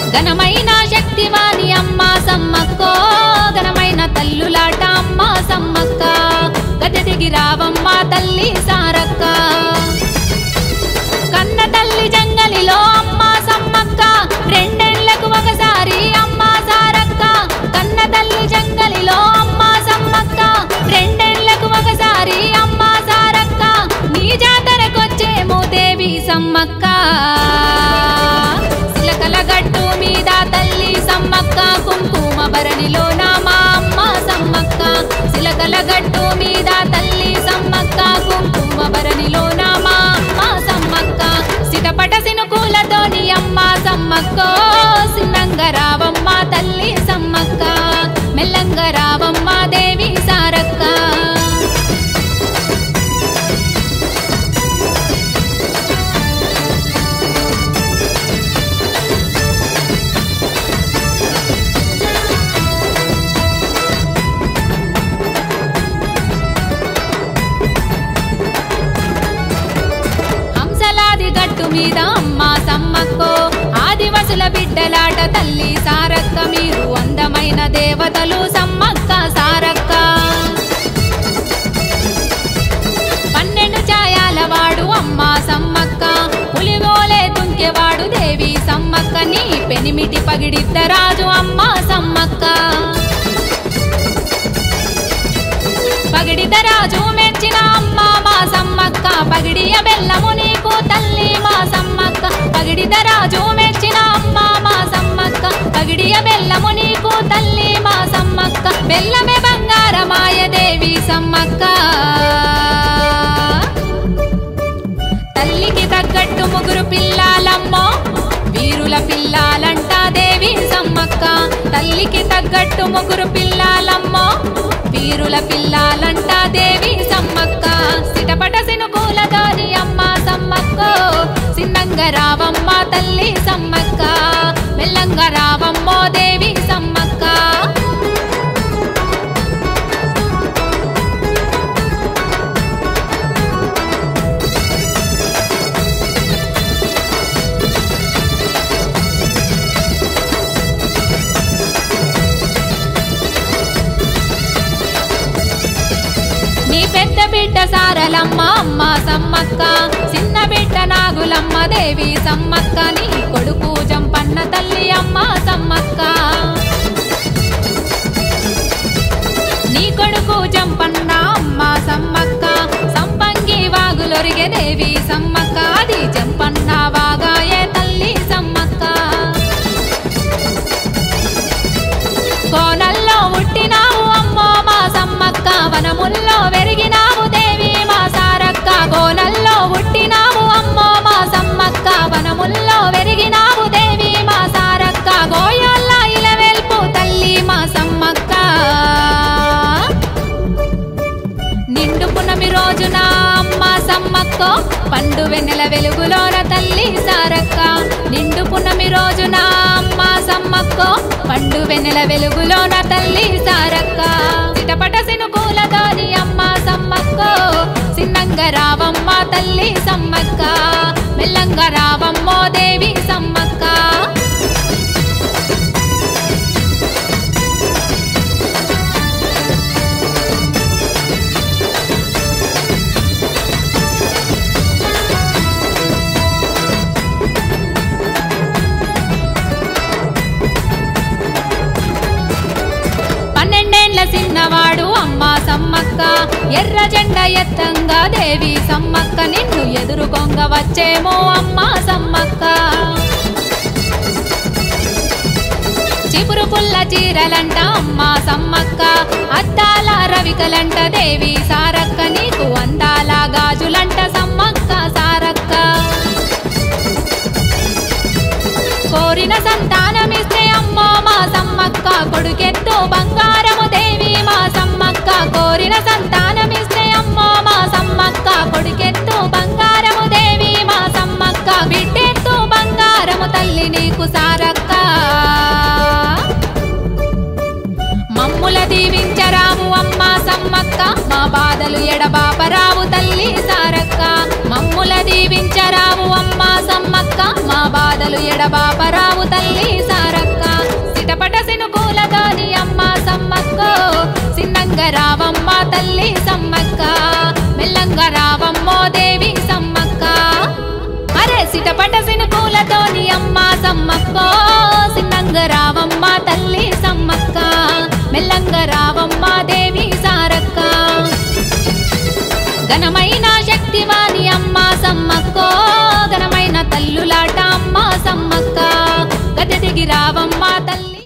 ఘనమైన శక్తివాణి అమ్మ సమ్మక్కో ఘనమైన తల్లులాట అమ్మ సమ్మక్క గద్దె దిగి రావమ్మ తల్లి సారక్క కన్న తల్లి జంగలిలో అమ్మ సమ్మక్క రెండేళ్లకు ఒకసారి అమ్మ సారక్క కన్న తల్లి జంగలిలో అమ్మ సమ్మక్క రెండేళ్లకు ఒకసారి అమ్మ సారక్క నీ జాతరకొచ్చేమో దేవి సమ్మక్క సిలకల గట్టు మీద తల్లి సమ్మక్క కుంకుమ భరణిలో నా మా అమ్మ సమ్మక్క సిలకల గట్టు మీద తల్లి సమ్మక్క కుంకుమ భరణిలో నా మా అమ్మ సమ్మక్క సిటపట సినుకూలతోని అమ్మ సమ్మక్కో సిన్నంగ రావమ్మ తల్లి సమ్మక్క మెల్లంగ రావమ్మ దేవి సారక్క హంసలాది గట్టు మీద అమ్మ సమ్మక్కో ఆదివసుల బిడ్డలాట తల్లి సారక్క మీరు అందమైన దేవతలు సమ్మక్క సారక్క పన్నెండు ఛాయాల వాడు అమ్మ సమ్మక్క పులిగోలే దుంకెవాడు దేవి సమ్మక్క నీ పెనిమిటి పగిడిద్ద రాజు అమ్మ సమ్మక్క పగిడిద రాజు మెచ్చిన అమ్మ మా సమ్మక్క పగిడియ బెల్లము నీకు తల్లి మా సమ్మక్క పగిడిద రాజు మెచ్చిన అమ్మ మా సమ్మక్క పగిడియ బెల్లము నీకు తల్లి మా సమ్మక్క బెల్లమే బంగారమాయ దేవి సమ్మక్క తల్లికి తగ్గట్టు ముగ్గురు పిల్లాలమ్మో వీరుల పిల్లాలంట దేవి సమ్మక్క తల్లికి తగ్గట్టు ముగ్గురు పిల్లాలమ్మో వీరుల పిల్లాలంట దేవి సమ్మక్క సిటపట సినుకూలతోని అమ్మ సమ్మక్క సిన్నంగ రావమ్మ తల్లి సమ్మక్క మెల్లంగ రావమ్మో దేవి సమ్మక్క నీ పెద్ద బిడ్డ సారలమ్మ అమ్మ సమ్మక్క చిన్న బిడ్డ నాగులమ్మ దేవి సమ్మక్క నీ కొడుకు జంపన్న తల్లి అమ్మ సమ్మక్క నీ కొడుకు జంపన్న అమ్మ సమ్మక్క సంపంగి వాగులొరిగే దేవి సమ్మక్క అది జంపన్న వాగాయే తల్లి సమ్మక్క కోనల్లో పుట్టినావు అమ్మో మా సమ్మక్క వనముల్లో వెరిగినావు దేవి మా సారక్క కోనల్లో పుట్టినావు అమ్మో మా సమ్మక్క వనముల్లో వెరిగినావు దేవి మా సారక్క గోయోల్ల ఇలవెల్పు తల్లి మా సమ్మక్క నిండు పునమి రోజున అమ్మ సమ్మక్క పండు వెన్నెల వెలుగులోన తల్లి సారక్క నిండు పునమి రోజున అమ్మ సమ్మక్క పండు వెన్నెల వెలుగులోన తల్లి సారక్క చిటపట సినుకూలతోని అమ్మ సమ్మక్క సిన్నంగ రావమ్మ తల్లి సమ్మక్క మెల్లంగ రావమ్మో దేవి సమ్మక్క పన్నెండేండ్ల చిన్నవాడు అమ్మ సమ్మక్క ఎర్ర జెండ ఎత్తంగా దేవి సమ్మక్క నిన్ను ఎదురుకొంగ వచ్చేమో అమ్మ సమ్మక్క చిపురు పుల్ల చీరలంట అమ్మ సమ్మక్క అద్దాల రవికలంట దేవి సారక్క నీకు అందాల గాజులంట సమ్మక్క సారక్క కోరిన సంతానమిస్తే అమ్మో మా సమ్మక్క కొడుకెత్తు బంగారము దేవి మా సమ్మక్క కోరిన సంతానమిస్తే అమ్మో మా సమ్మక్క కొడుకెత్తు బంగారము దేవి మా సమ్మక్క బిడ్డెత్తు బంగారము తల్లి నీకు సారక్క మమ్ముల దీవించరావు అమ్మ సమ్మక్క మా బాధలు ఎడబాపరావు తల్లి సారక్క మమ్ముల దీవించరావు అమ్మ సమ్మక్క మా మా బాధలు ఎడబాపరావు తల్లి సారక్క సిటపట సినుకూలతోని అమ్మ సమ్మక్క సిన్నంగ రావమ్మ తల్లి సమ్మక్క మెల్లంగ రావమ్మో దేవి సమ్మక్క అరే సిటపట సినుకూలతోని అమ్మ సమ్మక్క సిన్నంగ రావమ్మ తల్లి సమ్మక్క మెల్లంగ రావమ్మ దేవి సారక్క ఘనమైన శక్తివాని అమ్మ సమ్మక్కో ఘనమైన తల్లులాట అమ్మ సమ్మక్క గది దిగి రావమ్మ తల్లి